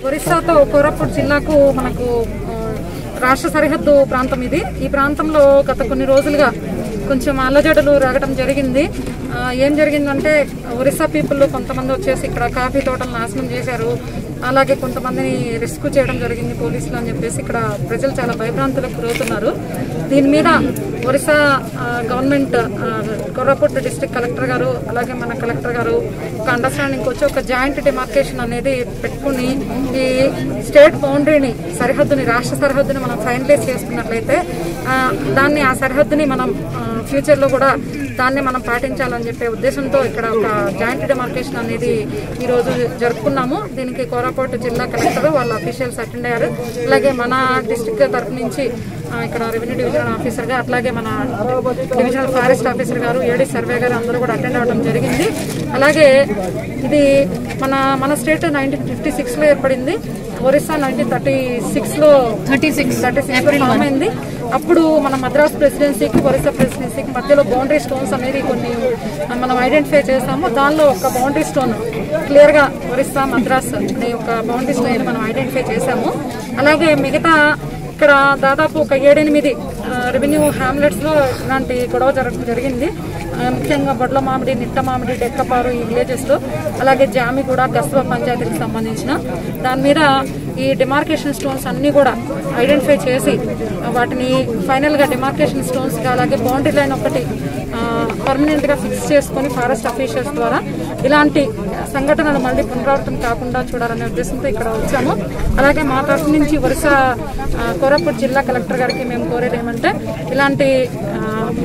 ఒరిస్సాతో కోరాపుట్ జిల్లాకు మనకు ఆ, రాష్ట్ర సరిహద్దు ప్రాంతం ఇది ఈ ప్రాంతంలో గత కొన్ని రోజులుగా కొంచెం అల్లజడులు రాగడం జరిగింది ఆ, ఏం జరిగిందంటే ఒరిస్సా పీపుల్ కొంతమంది వచ్చేసి ఇక్కడ కాఫీ తోటలు నాశనం చేశారు అలాగే కొంతమందిని రెస్క్యూ చేయడం జరిగింది పోలీసులు అని చెప్పేసి ఇక్కడ ప్రజలు చాలా భయభ్రాంతులకు గురవుతున్నారు దీని మీద ఒరిస్సా ఆ, గవర్నమెంట్ ఆ, కోరాపుట్ డిస్ట్రిక్ట్ కలెక్టర్ గారు అలాగే మన కలెక్టర్ గారు ఒక అండర్స్టాండింగ్ వచ్చి ఒక జాయింట్ డిమార్కేషన్ అనేది పెట్టుకుని ఈ స్టేట్ బౌండరీని సరిహద్దుని రాష్ట్ర సరిహద్దుని మనం ఫైనలైజ్ చేసుకున్నట్లయితే ఆ, దాన్ని ఆ సరిహద్దుని మనం ఫ్యూచర్ లో కూడా దాన్ని మనం పాటించాలని చెప్పే ఉద్దేశంతో ఇక్కడ ఒక జాయింట్ డిమార్కేషన్ అనేది ఈ రోజు జరుపుకున్నాము దీనికి కోరాపుట్ జిల్లా కలెక్టర్ వాళ్ళ అఫీషియల్స్ అటెండ్ అయ్యారు అలాగే మన డిస్ట్రిక్ట్ తరఫు నుంచి ఆ, ఇక్కడ రెవెన్యూ డివిజనల్ ఆఫీసర్ గా అట్లాగే మన డివిజనల్ ఫారెస్ట్ ఆఫీసర్ గారు ఏడీ సర్వే గారు అందరూ కూడా అటెండ్ అవ్వడం జరిగింది అలాగే ఇది మన మన స్టేట్ నైన్టీన్ ఫిఫ్టీ సిక్స్ లో ఏర్పడింది ఒరిస్సా నైన్టీన్ థర్టీ సిక్స్ లో థర్టీ సిక్స్ థర్టీ సిక్స్ లో ఫామ్ అయింది అప్పుడు మన మద్రాస్ ప్రెసిడెన్సీకి ఒరిస్సా ప్రెసిడెన్సీకి మధ్యలో బౌండరీ స్టోన్స్ అనేది కొన్ని మనం ఐడెంటిఫై చేసాము దానిలో ఒక బౌండరీ స్టోన్ క్లియర్ గా ఒరిస్సా మద్రాస్ అనే ఒక బౌండరీ స్టోన్ మనం ఐడెంటిఫై చేసాము అలాగే మిగతా ఇక్కడ దాదాపు ఒక ఏడెనిమిది రెవెన్యూ హ్యామ్లెట్స్ లో ఇలాంటి గొడవ జరగడం జరిగింది ఆ, ముఖ్యంగా బొడ్ల మామిడి నిట్ట మామిడి డెక్కపారు ఈ విలేజెస్ లో అలాగే జామిగూడ గస్వా పంచాయతీకి సంబంధించిన దాని మీద ఈ డిమార్కేషన్ స్టోన్స్ అన్ని కూడా ఐడెంటిఫై చేసి ఆ, వాటిని ఫైనల్ గా డిమార్కేషన్ స్టోన్స్ గా అలాగే బౌండరీ లైన్ ఒకటి పర్మనెంట్ గా ఫిక్స్ చేసుకొని ఫారెస్ట్ అఫీషియల్స్ ద్వారా ఇలాంటి సంఘటనలు మళ్ళీ పునరావృతం కాకుండా చూడాలనే ఉద్దేశంతో ఇక్కడ వచ్చాము అలాగే మా తరఫు నుంచి ఒరిస్సా ఆ, కోరాపుట్ జిల్లా కలెక్టర్ గారికి మేము కోరేది ఏమంటే ఇలాంటి ఆ,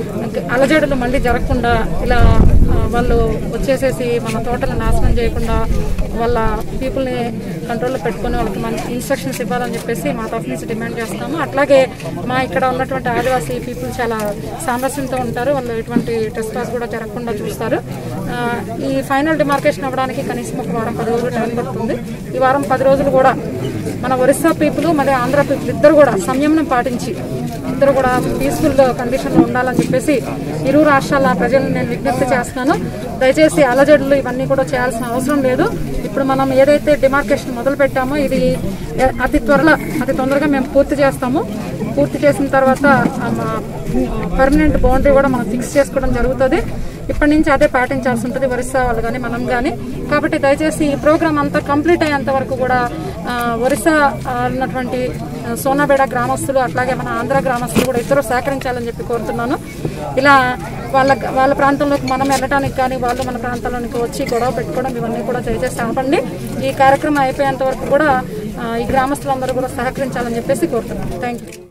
అలజడులు మళ్ళీ జరగకుండా ఇలా ఆ, వాళ్ళు వచ్చేసేసి మన తోటలు నాశనం చేయకుండా వాళ్ళ పీపుల్ని కంట్రోల్లో పెట్టుకొని వాళ్ళకి మంచి ఇన్స్ట్రక్షన్స్ ఇవ్వాలని చెప్పేసి మా తరఫు నుంచి డిమాండ్ చేస్తాము అట్లాగే మా ఇక్కడ ఉన్నటువంటి ఆదివాసీ పీపుల్ చాలా సామరస్యంతో ఉంటారు వాళ్ళు ఎటువంటి టెస్ట్ పాస్ కూడా జరగకుండా చూస్తారు ఆ, ఈ ఫైనల్ డిమార్కేషన్ అవ్వడానికి కనీసం ఒక వారం పది రోజులు టైం పడుతుంది ఈ వారం పది రోజులు కూడా మన ఒరిస్సా పీపుల్ మరి ఆంధ్ర పీపుల్ ఇద్దరు కూడా సంయమనం పాటించి ఇద్దరు కూడా పీస్ఫుల్ కండిషన్ లో ఉండాలని చెప్పేసి ఇరు రాష్ట్రాల ప్రజలను నేను విజ్ఞప్తి చేస్తున్నాను దయచేసి అలజడులు ఇవన్నీ కూడా చేయాల్సిన అవసరం లేదు ఇప్పుడు మనం ఏదైతే డిమార్కేషన్ మొదలు పెట్టామో ఇది అతి త్వరలో అతి తొందరగా మేము పూర్తి చేస్తాము పూర్తి చేసిన తర్వాత పర్మనెంట్ బౌండరీ కూడా మనం ఫిక్స్ చేసుకోవడం జరుగుతుంది ఇప్పటి నుంచి అదే పాటించాల్సి ఉంటుంది ఒరిస్సా వాళ్ళు కానీ మనం కానీ కాబట్టి దయచేసి ఈ ప్రోగ్రామ్ అంతా కంప్లీట్ అయ్యేంత వరకు కూడా ఆ, ఒరిస్సా ఆ, ఉన్నటువంటి ఆ, సోనాబేడ గ్రామస్తులు అట్లాగే మన ఆంధ్ర గ్రామస్తులు కూడా ఇద్దరు సహకరించాలని చెప్పి కోరుతున్నాను ఇలా వాళ్ళ వాళ్ళ ప్రాంతంలోకి మనం వెళ్ళడానికి కానీ వాళ్ళు మన ప్రాంతంలోనికి వచ్చి గొడవ పెట్టుకోవడం ఇవన్నీ కూడా దయచేసి ఆపండి ఈ కార్యక్రమం అయిపోయేంత వరకు కూడా ఆ, ఈ గ్రామస్తులందరూ కూడా సహకరించాలని చెప్పేసి కోరుతున్నాను థ్యాంక్ యూ